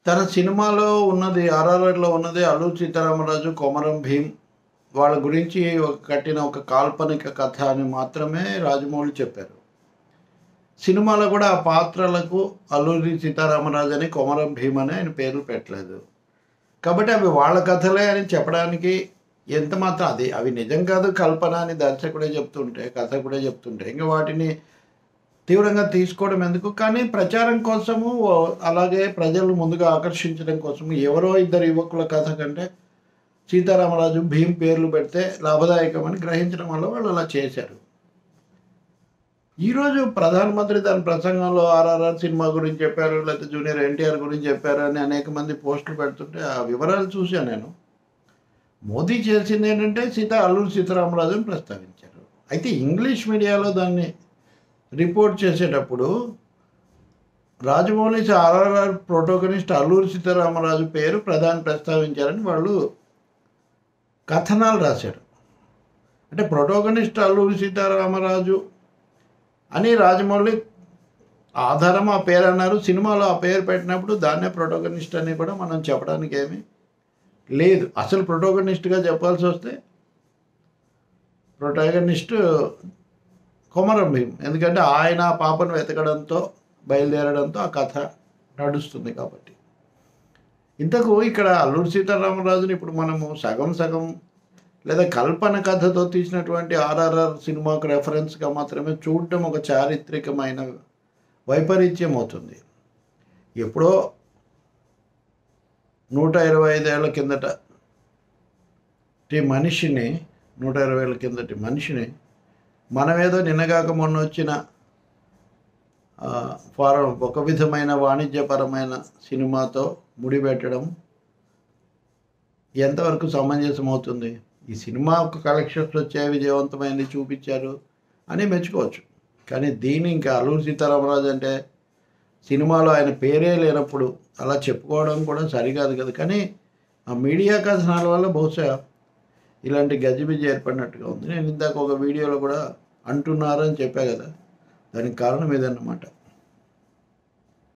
తన సినిమాలో ఉన్నది ఆర్ఆర్ఆర్లో ఉన్నది అల్లూరి సీతారామరాజు కొమరం భీం వాళ్ళ గురించి ఒక కట్టిన ఒక కాల్పనిక కథ అని మాత్రమే రాజమౌళి చెప్పారు సినిమాలో కూడా ఆ పాత్రలకు అల్లూరి సీతారామరాజు అని కొమరం భీమ్ అని ఆయన పేర్లు పెట్టలేదు కాబట్టి అవి వాళ్ళ కథలే అని చెప్పడానికి ఎంత మాత్రం అది అవి నిజం కాదు కల్పన అని దర్శకుడే చెప్తుంటే కథకుడే చెప్తుంటే ఇంకా వాటిని తీవ్రంగా తీసుకోవడం ఎందుకు కానీ ప్రచారం కోసము అలాగే ప్రజలు ముందుగా ఆకర్షించడం కోసము ఎవరో ఇద్దరు యువకుల కథ కంటే సీతారామరాజు భీమ్ పేర్లు పెడితే లాభదాయకమని గ్రహించడం వల్ల వాళ్ళు అలా చేశారు ఈరోజు ప్రధానమంత్రి దాని ప్రసంగంలో ఆర్ఆర్ఆర్ సినిమా గురించి చెప్పారు లేకపోతే జూనియర్ ఎన్టీఆర్ గురించి చెప్పారు అని అనేక మంది పోస్టులు పెడుతుంటే ఆ వివరాలు చూశాను నేను మోదీ చేసింది ఏంటంటే సీతా అల్లూరి సీతారామరాజుని ప్రస్తావించారు అయితే ఇంగ్లీష్ మీడియాలో దాన్ని రిపోర్ట్ చేసేటప్పుడు రాజమౌళి ఆర్ఆర్ఆర్ ప్రోటోగనిస్ట్ అల్లూరి సీతారామరాజు పేరు ప్రధాని ప్రస్తావించారని వాళ్ళు కథనాలు రాశారు అంటే ప్రోటోగనిస్ట్ అల్లూరి సీతారామరాజు అని రాజమౌళి ఆధారం ఆ పేరు అన్నారు సినిమాలో ఆ పేరు పెట్టినప్పుడు దాన్నే ప్రోటోగనిస్ట్ అని కూడా మనం చెప్పడానికి ఏమీ లేదు అసలు ప్రోటోగనిస్ట్గా చెప్పాల్సి వస్తే ప్రొటాగనిస్ట్ కొమరం భీం ఎందుకంటే ఆయన ఆ పాపను వెతకడంతో బయలుదేరడంతో ఆ కథ నడుస్తుంది కాబట్టి ఇంతకు ఇక్కడ అల్లూరి సీతారామరాజుని ఇప్పుడు మనము సగం సగం లేదా కల్పన కథతో తీసినటువంటి ఆర్ఆర్ఆర్ సినిమాకు రెఫరెన్స్గా మాత్రమే చూడటం ఒక చారిత్రకమైన వైపరీత్యం అవుతుంది ఎప్పుడో నూట ఇరవై ఐదేళ్ల కిందట ఈ మనిషిని నూట ఇరవై ఏళ్ళ కిందటి మనిషిని మనమేదో నిన్నగాక మొన్న వచ్చిన ఆ, ఫారం ఒక విధమైన వాణిజ్యపరమైన సినిమాతో ముడిపెట్టడం ఎంతవరకు సమంజసం అవుతుంది ఈ సినిమా ఒక కలెక్షన్స్ వచ్చే విజయవంతమైంది చూపించారు అని మెచ్చుకోవచ్చు కానీ దీని ఇంకా అల్లూరి సీతారామరాజు అంటే సినిమాలో ఆయన పేరే లేనప్పుడు అలా చెప్పుకోవడం కూడా సరికాదు కదా కానీ ఆ మీడియా కథనాల వల్ల బహుశా ఇలాంటి గజిబిజి ఏర్పడినట్టుగా ఉంది నేను ఇందాక ఒక వీడియోలో కూడా అంటున్నారని చెప్పా కదా దానికి కారణం ఇదన్నమాట